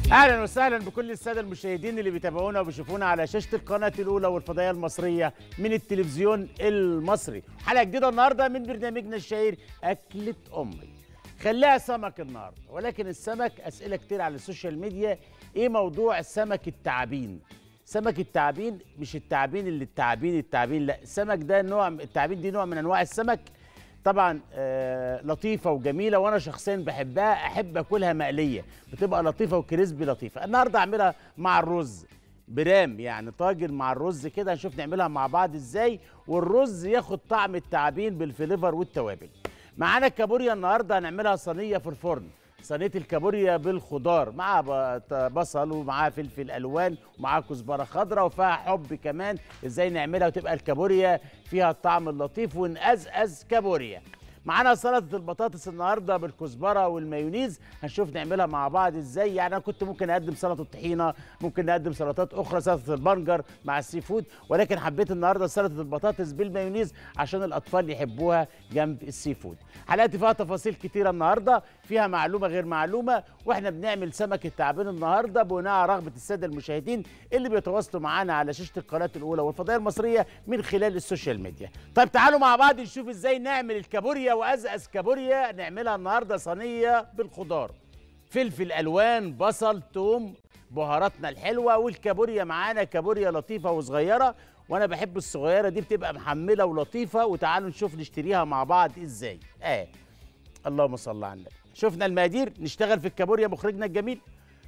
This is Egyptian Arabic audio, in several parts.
اهلا وسهلا بكل الساده المشاهدين اللي بيتابعونا وبيشوفونا على شاشه القناه الاولى والفضائيه المصريه من التلفزيون المصري حلقه جديده النهارده من برنامجنا الشهير اكله امي خليها سمك النهارده ولكن السمك اسئله كتير على السوشيال ميديا ايه موضوع سمك التعابين سمك التعابين مش التعابين اللي التعابين التعابين لا السمك ده نوع التعابين دي نوع من انواع السمك طبعا آه لطيفه وجميله وانا شخصيا بحبها احب اكلها مقليه بتبقى لطيفه وكريسبي لطيفه النهارده اعملها مع الرز برام يعني طاجن مع الرز كده هنشوف نعملها مع بعض ازاي والرز ياخد طعم التعابين بالفليفر والتوابل معانا الكابوريا النهارده هنعملها صينيه في الفرن صينيه الكابوريا بالخضار مع بصل ومعاها فلفل الوان ومعاها كزبره خضراء وفيها حب كمان ازاي نعملها وتبقى الكابوريا فيها الطعم اللطيف ونقزقز كابوريا معانا سلطه البطاطس النهارده بالكزبره والمايونيز هنشوف نعملها مع بعض ازاي يعني انا كنت ممكن اقدم سلطه الطحينه ممكن نقدم سلطات اخرى سلطه البنجر مع السي فود ولكن حبيت النهارده سلطه البطاطس بالمايونيز عشان الاطفال يحبوها جنب السي فود حلقتي فيها تفاصيل كتيره النهارده فيها معلومه غير معلومه واحنا بنعمل سمك التعبان النهارده بناء على رغبه الساده المشاهدين اللي بيتواصلوا معانا على شاشه القناه الاولى والفضائيه المصريه من خلال السوشيال ميديا طيب تعالوا مع بعض نشوف ازاي نعمل الكابوريا وازقز كابوريا نعملها النهارده صينيه بالخضار فلفل الوان بصل توم بهاراتنا الحلوه والكابوريا معانا كابوريا لطيفه وصغيره وانا بحب الصغيره دي بتبقى محمله ولطيفه وتعالوا نشوف نشتريها مع بعض ازاي اه اللهم صل على النبي شفنا المقادير نشتغل في الكابوريا مخرجنا الجميل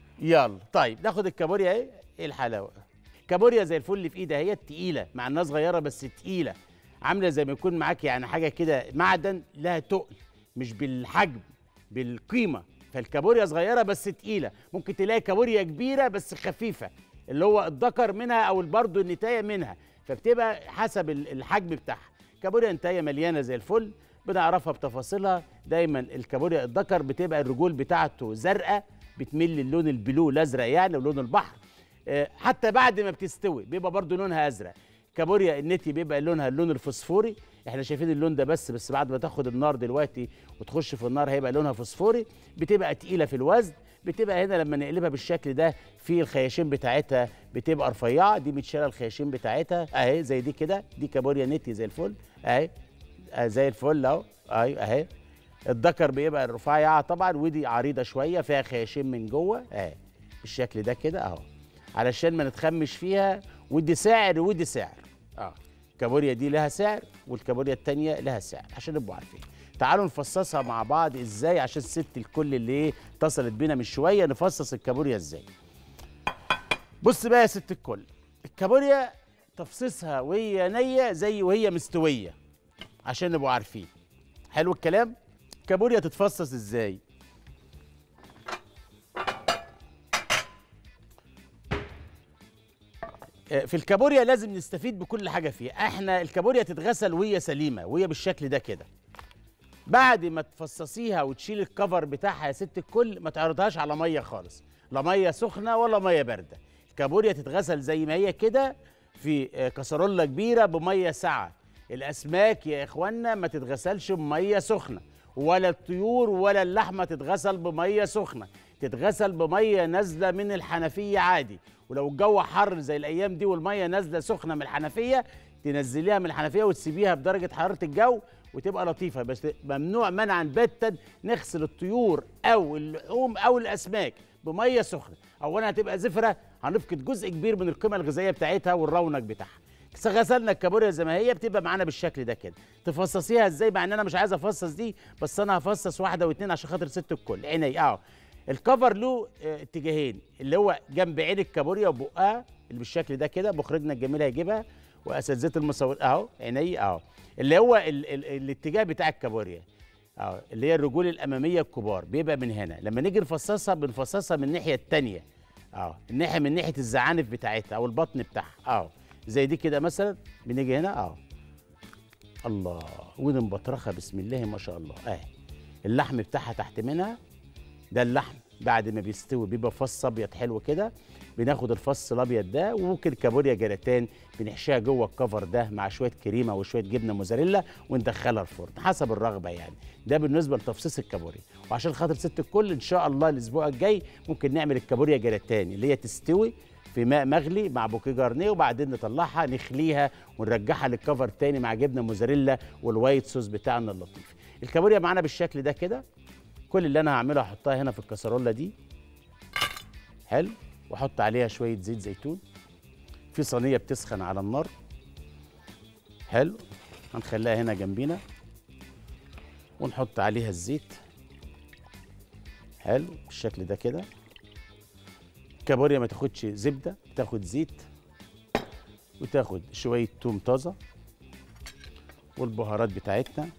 يلا طيب ناخد الكابوريا اهي ايه الحلاوه كابوريا زي الفل في ايدها هي تقيله مع انها صغيره بس تقيله عامله زي ما يكون معاك يعني حاجه كده معدن لها تقل مش بالحجم بالقيمه فالكابوريا صغيره بس تقيله ممكن تلاقي كابوريا كبيره بس خفيفه اللي هو الذكر منها او برضه النتايه منها فبتبقى حسب الحجم بتاعها كابوريا نتايه مليانه زي الفل بنعرفها بتفاصيلها دايما الكابوريا الذكر بتبقى الرجول بتاعته زرقاء بتميل للون البلو الازرق يعني ولون البحر حتى بعد ما بتستوي بيبقى برضه لونها ازرق كابوريا النتي بيبقى لونها اللون الفوسفوري احنا شايفين اللون ده بس بس بعد ما تاخد النار دلوقتي وتخش في النار هيبقى لونها فوسفوري بتبقى تقيله في الوزن بتبقى هنا لما نقلبها بالشكل ده في الخياشيم بتاعتها بتبقى رفيعه دي متشاله الخياشيم بتاعتها اهي زي دي كده دي كابوريا نتي زي الفل اهي زي الفل اهو اهي اهي الذكر بيبقى رفيعه طبعا ودي عريضه شويه فيها خياشيم من جوه اهي بالشكل ده كده اهو علشان ما نتخمش فيها ودي سعر ودي سعر اه الكابوريا دي لها سعر والكابوريا التانية لها سعر عشان نبقوا عارفين تعالوا نفصصها مع بعض ازاي عشان الست الكل اللي ايه اتصلت بينا من شويه نفصص الكابوريا ازاي بص بقى يا ست الكل الكابوريا تفصيصها وهي نيه زي وهي مستويه عشان نبقوا عارفين حلو الكلام الكابوريا تتفصص ازاي في الكابوريا لازم نستفيد بكل حاجه فيها احنا الكابوريا تتغسل وهي سليمه وهي بالشكل ده كده بعد ما تفصصيها وتشيل الكفر بتاعها يا ست الكل ما تعرضهاش على ميه خالص لا ميه سخنه ولا ميه بارده الكابوريا تتغسل زي ما هي كده في كسرولة كبيره بميه ساقعه الاسماك يا اخوانا ما تتغسلش بميه سخنه ولا الطيور ولا اللحمه تتغسل بميه سخنه تتغسل بميه نازله من الحنفيه عادي ولو الجو حر زي الايام دي والميه نازله سخنه من الحنفيه تنزليها من الحنفيه وتسيبيها بدرجه حراره الجو وتبقى لطيفه بس ممنوع منعا باتا نغسل الطيور او اللحوم او الاسماك بميه سخنه اولا هتبقى زفره هنفقد جزء كبير من القيمه الغذائيه بتاعتها والرونق بتاعها غسلنا الكابوريا زي ما هي بتبقى معانا بالشكل ده كده تفصصيها ازاي مع ان انا مش عايز افصص دي بس انا هفصص واحده واثنين عشان خاطر ست الكل عيني اهو الكفر له اه اتجاهين اللي هو جنب عين الكابوريا وبقها اللي بالشكل ده كده مخرجنا الجميل هيجيبها واساتذه المصور اهو عيني اهو اللي هو ال ال الاتجاه بتاع الكابوريا اهو اللي هي الرجول الاماميه الكبار بيبقى من هنا لما نيجي نفصصها بنفصصها من الناحيه الثانيه اهو الناحيه من ناحيه الزعانف بتاعتها او البطن بتاعها اهو زي دي كده مثلا بنيجي هنا اهو الله ودي مبطرخه بسم الله ما شاء الله اهي اللحم بتاعها تحت منها ده اللحم بعد ما بيستوي بيبقى فص ابيض حلو كده بناخد الفص الابيض ده وممكن كابوريا جراتان بنحشيها جوه الكفر ده مع شويه كريمه وشويه جبنه موزاريلا وندخلها الفرن حسب الرغبه يعني ده بالنسبه لتفصيص الكابوريا وعشان خاطر ست الكل ان شاء الله الاسبوع الجاي ممكن نعمل الكابوريا جراتان اللي هي تستوي في ماء مغلي مع بوكيه جارنيه وبعدين نطلعها نخليها ونرجعها للكفر تاني مع جبنه موزاريلا والوايت صوص بتاعنا اللطيف الكابوريا معانا بالشكل ده كده كل اللي انا هعمله هحطها هنا في الكسرولة دي حلو واحط عليها شويه زيت زيتون في صينيه بتسخن على النار حلو هنخليها هنا جنبينا ونحط عليها الزيت حلو بالشكل ده كده الكابوريا ما تاخدش زبده تاخد زيت وتاخد شويه توم طازه والبهارات بتاعتنا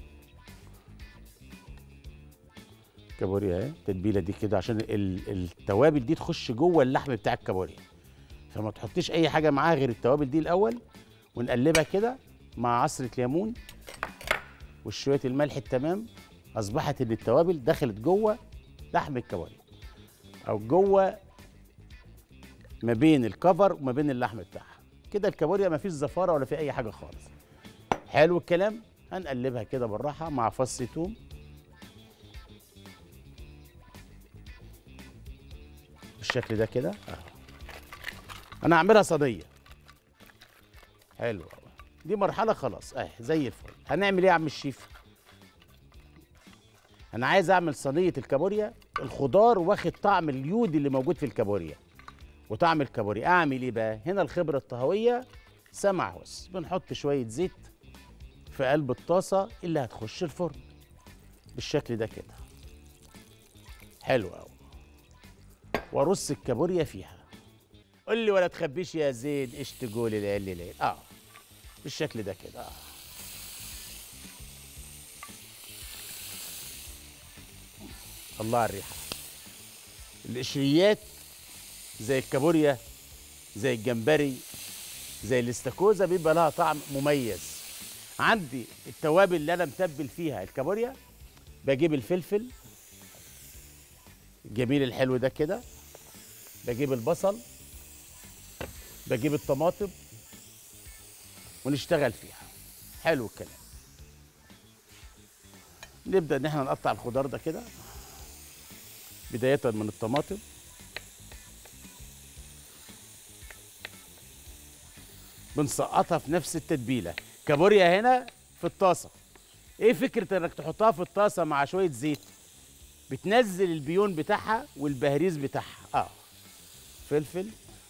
الكابوريا اهي التتبيله دي كده عشان ال- التوابل دي تخش جوه اللحم بتاع الكابوريا فما تحطيش اي حاجه معاها غير التوابل دي الاول ونقلبها كده مع عصره ليمون وشويه الملح التمام اصبحت ان التوابل دخلت جوه لحم الكابوريا او جوه ما بين الكفر وما بين اللحم بتاعها كده الكابوريا ما فيش زفاره ولا في اي حاجه خالص حلو الكلام هنقلبها كده بالراحه مع فص توم بالشكل ده كده اهو انا هعملها صينيه حلو أوي. دي مرحله خلاص اهي زي الفل هنعمل ايه يا عم الشيف انا عايز اعمل صينيه الكابوريا الخضار واخد طعم اليود اللي موجود في الكابوريا وطعم الكابوريا اعمل ايه بقى هنا الخبره الطهويه سمع وس بنحط شويه زيت في قلب الطاسه اللي هتخش الفرن بالشكل ده كده حلو قوي وارص الكابوريا فيها قول لي ولا تخبيش يا زين ايش تقول العيل ليل اه بالشكل ده كده اه الله على الريحه القشريات زي الكابوريا زي الجمبري زي الاستاكوزا بيبقى لها طعم مميز عندي التوابل اللي انا متبل فيها الكابوريا بجيب الفلفل الجميل الحلو ده كده بجيب البصل بجيب الطماطم ونشتغل فيها حلو الكلام نبدا ان احنا نقطع الخضار ده كده بدايه من الطماطم بنسقطها في نفس التتبيله كابوريا هنا في الطاسه ايه فكره انك تحطها في الطاسه مع شويه زيت بتنزل البيون بتاعها والبهريز بتاعها اه فلفل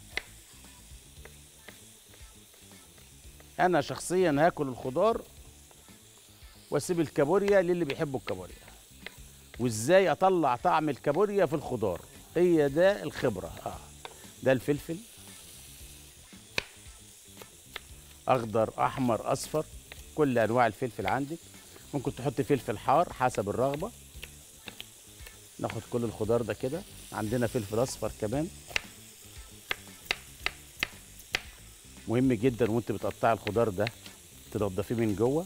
انا شخصيا هاكل الخضار واسيب الكابوريا للي بيحبوا الكابوريا وازاي اطلع طعم الكابوريا في الخضار هي ده الخبره اه ده الفلفل اخضر احمر اصفر كل انواع الفلفل عندك ممكن تحط فلفل حار حسب الرغبه ناخد كل الخضار ده كده عندنا فلفل اصفر كمان مهم جدا وانت بتقطعي الخضار ده تنضفيه من جوه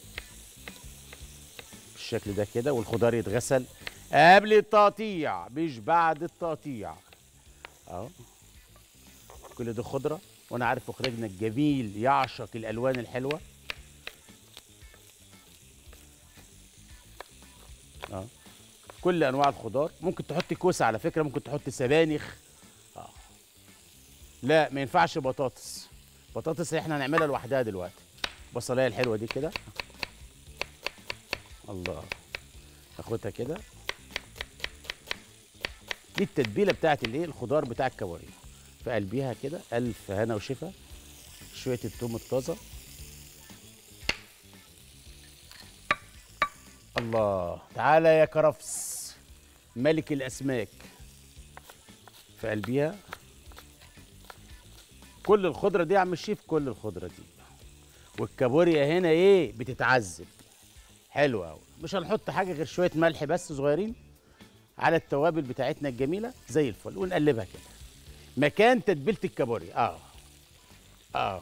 بالشكل ده كده والخضار يتغسل قبل التقطيع مش بعد التقطيع اهو كل دي خضره وانا عارف مخرجنا الجميل يعشق الالوان الحلوه اه كل انواع الخضار ممكن تحطي كوسه على فكره ممكن تحطي سبانخ اه لا ما ينفعش بطاطس بطاطس احنا هنعملها لوحدها دلوقتي بصلايه الحلوه دي كده الله ناخدها كده دي التتبيله بتاعت الايه الخضار بتاع الكوارع في قلبيها كده الف هنا وشفا شويه التوم الطازه الله تعالى يا كرفس ملك الاسماك في قلبيها كل الخضره دي يا عم الشيف كل الخضره دي والكابوريا هنا ايه بتتعذب حلوه قوي مش هنحط حاجه غير شويه ملح بس صغيرين على التوابل بتاعتنا الجميله زي الفل ونقلبها كده مكان تتبيله الكابوريا اه اه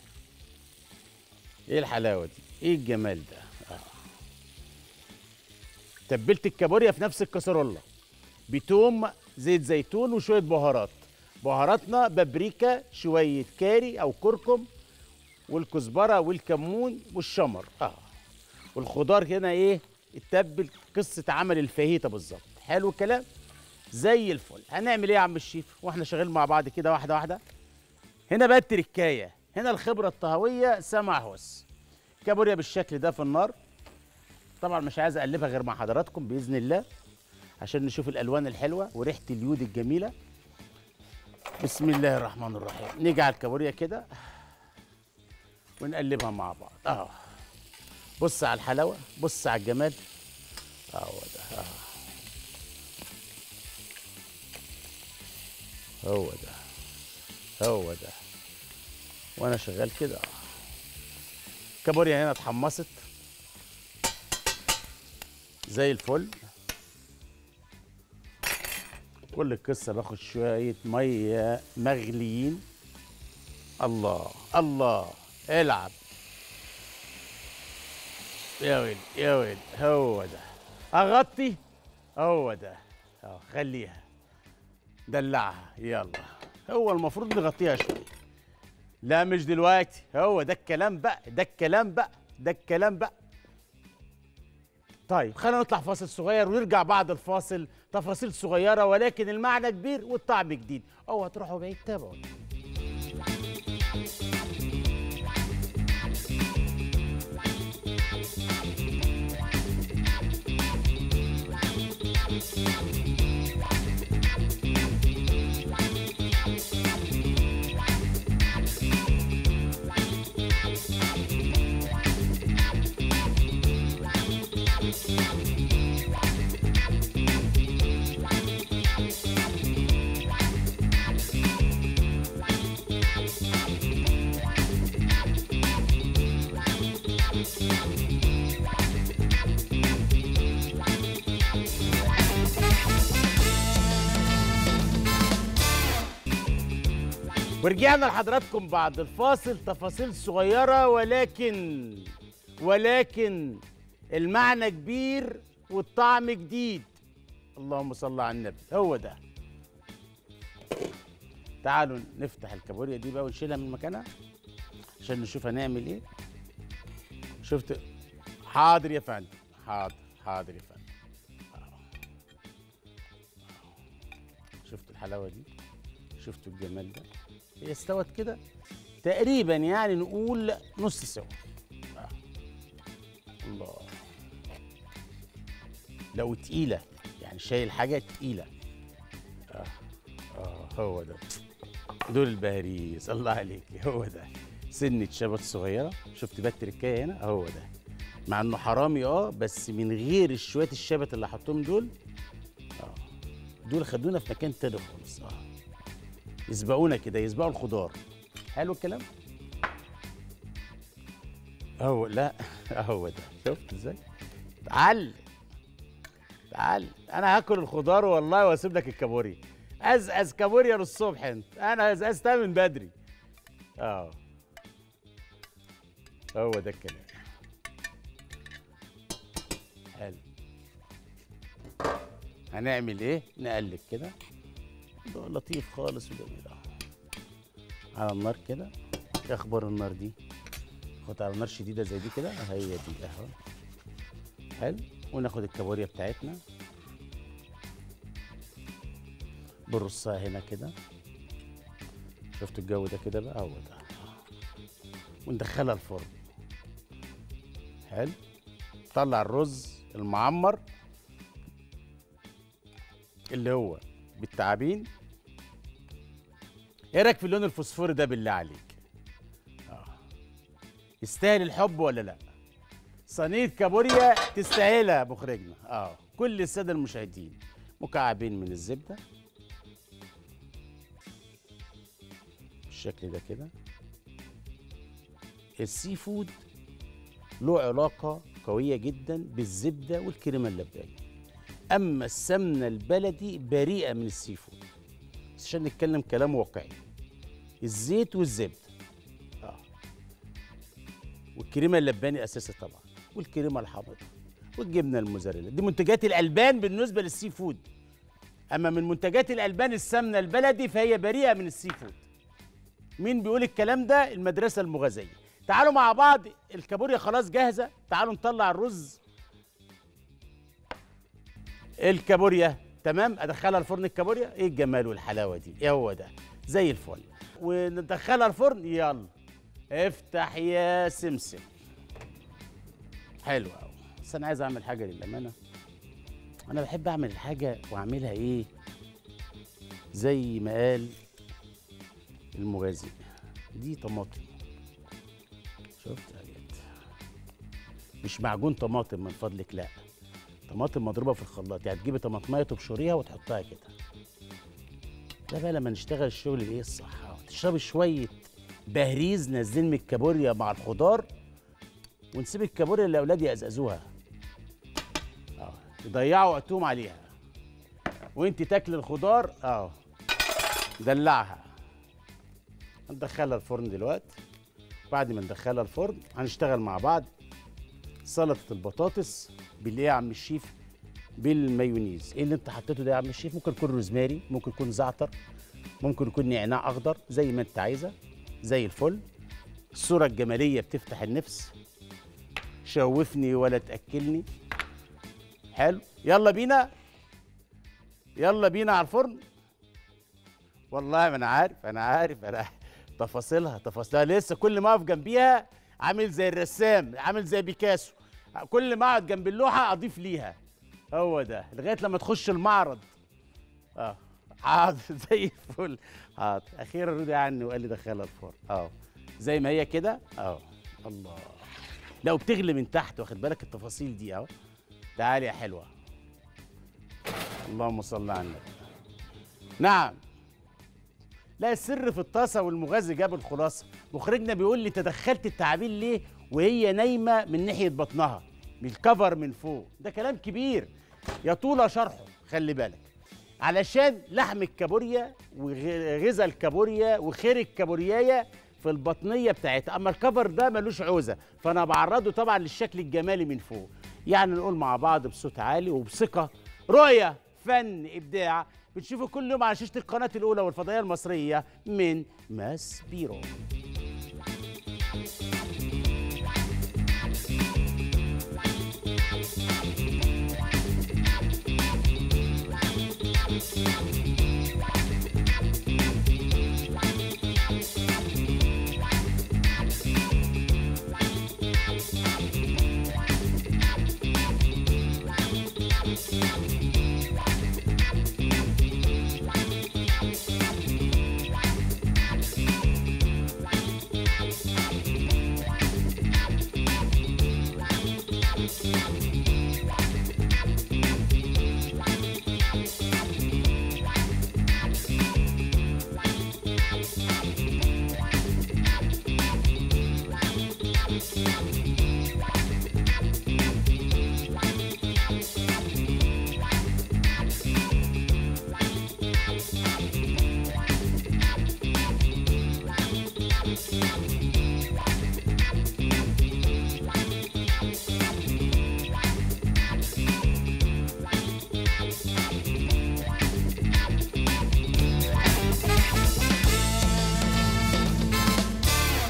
ايه الحلاوه دي ايه الجمال ده اه تبلت الكابوريا في نفس الكسرولة بتوم زيت زيتون وشويه بهارات بهاراتنا بابريكا شويه كاري او كركم والكزبره والكمون والشمر اه والخضار هنا ايه اتبل قصه عمل الفاهيتا بالظبط حلو الكلام زي الفل هنعمل ايه يا عم الشيف واحنا شغالين مع بعض كده واحده واحده هنا بقى التركايه هنا الخبره الطهويه سمع هوس كابوريا بالشكل ده في النار طبعا مش عايز اقلبها غير مع حضراتكم باذن الله عشان نشوف الالوان الحلوه وريحه اليود الجميله بسم الله الرحمن الرحيم نيجي على الكابوريا كده ونقلبها مع بعض اه بص على الحلاوه بص على الجمال اه هو ده اه هو ده هو ده وانا شغال كده اه الكابوريا هنا اتحمصت زي الفل كل القصه باخد شويه ميه مغليين الله الله العب يا ويل يا ويل هو ده اغطي هو ده اه خليها دلعها يلا هو المفروض نغطيها شويه لا مش دلوقتي هو ده الكلام بقى ده الكلام بقى ده الكلام بقى طيب خلينا نطلع فاصل صغير ونرجع بعد الفاصل تفاصيل صغيره ولكن المعنى كبير والطعم جديد اوعوا هتروحوا بعيد تابعوا ورجعنا لحضراتكم بعد الفاصل تفاصيل صغيرة ولكن ولكن المعنى كبير والطعم جديد اللهم صل على النبي هو ده تعالوا نفتح الكابوريا دي بقى ونشيلها من مكانها عشان نشوف هنعمل ايه شفت حاضر يا فندم حاضر حاضر يا فندم آه. شفتوا الحلاوه دي شفتوا الجمال ده هي استوت كده تقريبا يعني نقول نص سوا آه. الله لو تقيلة يعني شايل حاجة تقيلة آه. آه هو ده دول البهاريز الله عليك هو ده سنة شبت صغيرة شفت بقى التركاية هنا هو ده مع انه حرامي اه بس من غير شوية الشبت اللي حطهم دول اه دول خدونا في مكان تاني خالص اه يسبقونا كده يسبقوا الخضار حلو الكلام هو لا هو ده شفت ازاي تعال تعال انا هاكل الخضار والله واسيب لك الكابوريا ازقز كابوريا للصبح انت انا ازقزتها من بدري اه هو ده الكلام حلو هنعمل ايه نقلب كده ده لطيف خالص وجميل اهو على النار كده ايه اخبار النار دي خد على نار شديده زي دي كده هي دي اهو حلو وناخد الكابوريا بتاعتنا بنرصها هنا كده شفتوا الجو ده كده بقى هو ده وندخلها الفرن حلو طلع الرز المعمر اللي هو بالتعابين ايه رايك في اللون الفوسفوري ده بالله عليك اه يستاهل الحب ولا لا صينيه كابوريا تستاهلها مخرجنا اه كل الساده المشاهدين مكعبين من الزبده بالشكل ده كده السي فود له علاقه قويه جدا بالزبده والكريمه اللباني اما السمنه البلدي بريئه من السي فود بس عشان نتكلم كلام واقعي الزيت والزبده اه والكريمه اللباني اساسي طبعا والكريمه الحامضه والجبنه الموزاريلا دي منتجات الالبان بالنسبه للسي فود اما من منتجات الالبان السمنه البلدي فهي بريئه من السي فود مين بيقول الكلام ده المدرسه المغازيه تعالوا مع بعض الكابوريا خلاص جاهزه تعالوا نطلع الرز الكابوريا تمام ادخلها الفرن الكابوريا ايه الجمال والحلاوه دي ايه هو ده زي الفل وندخلها الفرن يلا افتح يا سمسم حلو قوي بس انا عايز اعمل حاجه للامانه انا بحب اعمل الحاجه واعملها ايه زي ما قال المغازي دي طماطم شفت يا جد مش معجون طماطم من فضلك لا طماطم مضروبه في الخلاط يعني تجيبي طماطمايه تبشريها وتحطها كده ده بقى لما نشتغل الشغل الايه الصح أهو. تشربي شويه بهريز نازلين من الكابوريا مع الخضار ونسيب الكابوريا اللي الاولاد يقزقزوها اه يضيعوا وقتهم عليها وانت تاكل الخضار اه دلعها هندخلها الفرن دلوقتي بعد ما ندخلها الفرن هنشتغل مع بعض سلطه البطاطس بالايه يا عم الشيف بالمايونيز ايه اللي انت حطيته ده يا عم الشيف ممكن يكون روزماري ممكن يكون زعتر ممكن يكون نعناع اخضر زي ما انت عايزه زي الفل الصوره الجماليه بتفتح النفس شوفني ولا تاكلني حلو يلا بينا يلا بينا على الفرن والله ما انا عارف انا عارف انا تفاصيلها تفاصيلها لسه كل ما اقف جنبيها عامل زي الرسام عامل زي بيكاسو كل ما اقعد جنب اللوحه اضيف ليها هو ده لغايه لما تخش المعرض اه حاضر زي الفل حاضر اخيرا رضي عني وقال لي دخلها الفرن اه زي ما هي كده اه الله لو بتغلي من تحت واخد بالك التفاصيل دي اهو تعالي يا حلوه اللهم صل على النبي نعم لا السر في الطاسه والمغازي جاب الخلاصه مخرجنا بيقول لي تدخلت التعابين ليه وهي نايمه من ناحيه بطنها من الكفر من فوق ده كلام كبير يطول شرحه خلي بالك علشان لحم الكابوريا وغذاء الكابوريا وخير الكابوريايه في البطنيه بتاعتها اما الكفر ده ملوش عوزه فانا بعرضه طبعا للشكل الجمالي من فوق يعني نقول مع بعض بصوت عالي وبثقه رؤيه فن ابداع بتشوفوا كل يوم على شاشه القناه الاولى والفضائيه المصريه من ماس بيرو